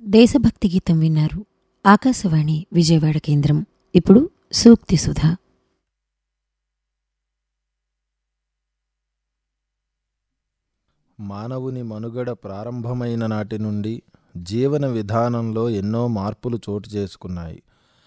దేశభక్తి గీతం విన్నారు ఆకాశవాణి విజయవాడ కేంద్రం ఇప్పుడు సూక్తి సుధా మానవుని మనుగడ ప్రారంభమైన నాటి నుండి జీవన విధానంలో ఎన్నో మార్పులు చోటు చేసుకున్నాయి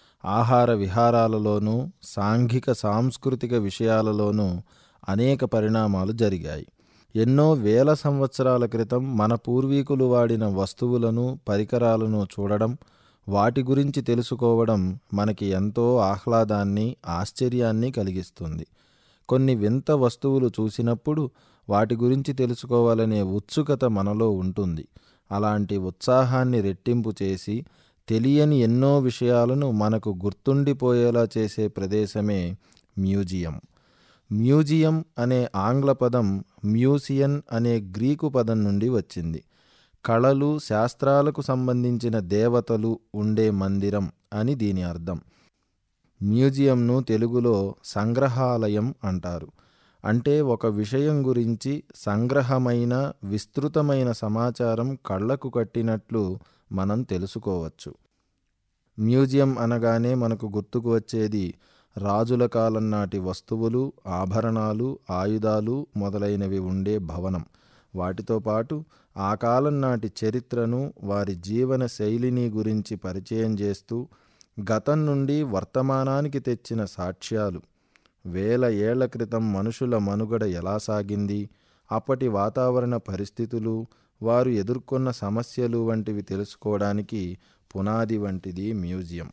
ఆహార విహారాలలోనూ సాంఘిక సాంస్కృతిక విషయాలలోనూ అనేక పరిణామాలు జరిగాయి ఎన్నో వేల సంవత్సరాల క్రితం మన పూర్వీకులు వాడిన వస్తువులను పరికరాలను చూడడం వాటి గురించి తెలుసుకోవడం మనకి ఎంతో ఆహ్లాదాన్ని ఆశ్చర్యాన్ని కలిగిస్తుంది కొన్ని వింత వస్తువులు చూసినప్పుడు వాటి గురించి తెలుసుకోవాలనే ఉత్సుకత మనలో ఉంటుంది అలాంటి ఉత్సాహాన్ని రెట్టింపు చేసి తెలియని ఎన్నో విషయాలను మనకు గుర్తుండిపోయేలా చేసే ప్రదేశమే మ్యూజియం మ్యూజియం అనే ఆంగ్ల పదం మ్యూసియన్ అనే గ్రీకు పదం నుండి వచ్చింది కళలు శాస్త్రాలకు సంబంధించిన దేవతలు ఉండే మందిరం అని దీని అర్థం మ్యూజియంను తెలుగులో సంగ్రహాలయం అంటారు అంటే ఒక విషయం గురించి సంగ్రహమైన విస్తృతమైన సమాచారం కళ్ళకు కట్టినట్లు మనం తెలుసుకోవచ్చు మ్యూజియం అనగానే మనకు గుర్తుకు వచ్చేది రాజుల కాలం నాటి వస్తువులు ఆభరణాలు ఆయుధాలు మొదలైనవి ఉండే భవనం వాటితో పాటు ఆ కాలం నాటి చరిత్రను వారి జీవన శైలిని గురించి పరిచయం చేస్తూ గతం నుండి వర్తమానానికి తెచ్చిన సాక్ష్యాలు వేల ఏళ్ల క్రితం మనుషుల మనుగడ ఎలా సాగింది అప్పటి వాతావరణ పరిస్థితులు వారు ఎదుర్కొన్న సమస్యలు వంటివి తెలుసుకోవడానికి పునాది వంటిది మ్యూజియం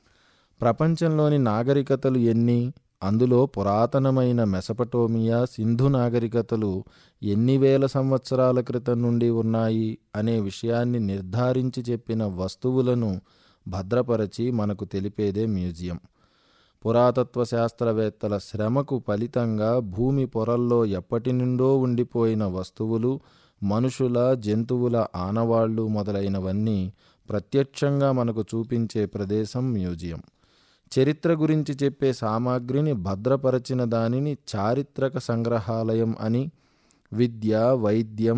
ప్రపంచంలోని నాగరికతలు ఎన్ని అందులో పురాతనమైన మెసపటోమియా సింధు నాగరికతలు ఎన్ని వేల సంవత్సరాల క్రితం నుండి ఉన్నాయి అనే విషయాన్ని నిర్ధారించి చెప్పిన వస్తువులను భద్రపరచి మనకు తెలిపేదే మ్యూజియం పురాతత్వ శాస్త్రవేత్తల శ్రమకు ఫలితంగా భూమి పొరల్లో ఎప్పటి నుండో ఉండిపోయిన వస్తువులు మనుషుల జంతువుల ఆనవాళ్లు మొదలైనవన్నీ ప్రత్యక్షంగా మనకు చూపించే ప్రదేశం మ్యూజియం చరిత్ర గురించి చెప్పే సామాగ్రిని భద్రపరచిన దానిని చారిత్రక సంగ్రహాలయం అని విద్య వైద్యం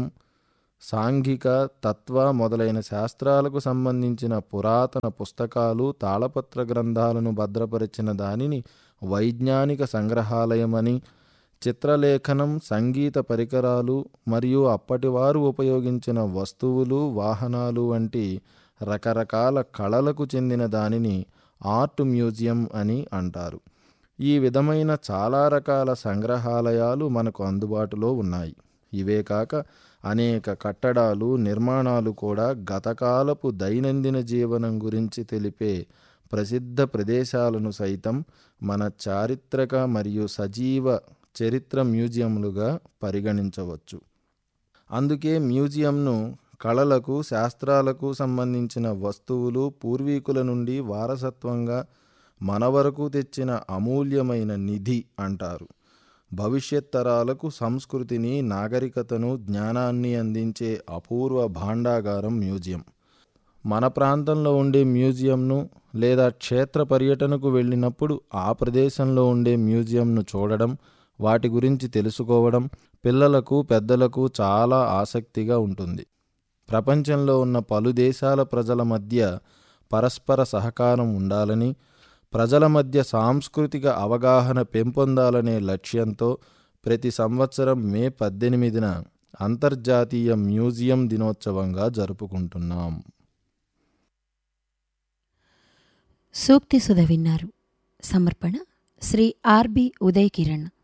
సాంఘిక తత్వ మొదలైన శాస్త్రాలకు సంబంధించిన పురాతన పుస్తకాలు తాళపత్ర గ్రంథాలను భద్రపరిచిన దానిని వైజ్ఞానిక సంగ్రహాలయమని చిత్రలేఖనం సంగీత పరికరాలు మరియు అప్పటివారు ఉపయోగించిన వస్తువులు వాహనాలు వంటి రకరకాల కళలకు చెందిన దానిని ఆర్ట్ మ్యూజియం అని అంటారు ఈ విధమైన చాలా రకాల సంగ్రహాలయాలు మనకు అందుబాటులో ఉన్నాయి ఇవే కాక అనేక కట్టడాలు నిర్మాణాలు కూడా గతకాలపు దైనందిన జీవనం గురించి తెలిపే ప్రసిద్ధ ప్రదేశాలను సైతం మన చారిత్రక మరియు సజీవ చరిత్ర మ్యూజియంలుగా పరిగణించవచ్చు అందుకే మ్యూజియంను కళలకు శాస్త్రాలకు సంబంధించిన వస్తువులు పూర్వీకుల నుండి వారసత్వంగా మన వరకు తెచ్చిన అమూల్యమైన నిధి అంటారు భవిష్యత్ తరాలకు సంస్కృతిని నాగరికతను జ్ఞానాన్ని అందించే అపూర్వ భాండాగారం మ్యూజియం మన ప్రాంతంలో ఉండే మ్యూజియంను లేదా క్షేత్ర పర్యటనకు వెళ్ళినప్పుడు ఆ ప్రదేశంలో ఉండే మ్యూజియంను చూడడం వాటి గురించి తెలుసుకోవడం పిల్లలకు పెద్దలకు చాలా ఆసక్తిగా ఉంటుంది ప్రపంచంలో ఉన్న పలు దేశాల ప్రజల మధ్య పరస్పర సహకారం ఉండాలని ప్రజల మధ్య సాంస్కృతిక అవగాహన పెంపొందాలనే లక్ష్యంతో ప్రతి సంవత్సరం మే పద్దెనిమిదిన అంతర్జాతీయ మ్యూజియం దినోత్సవంగా జరుపుకుంటున్నాం సూక్తి సుధ విన్నారు సమర్పణ శ్రీ ఆర్బి ఉదయ్ కిరణ్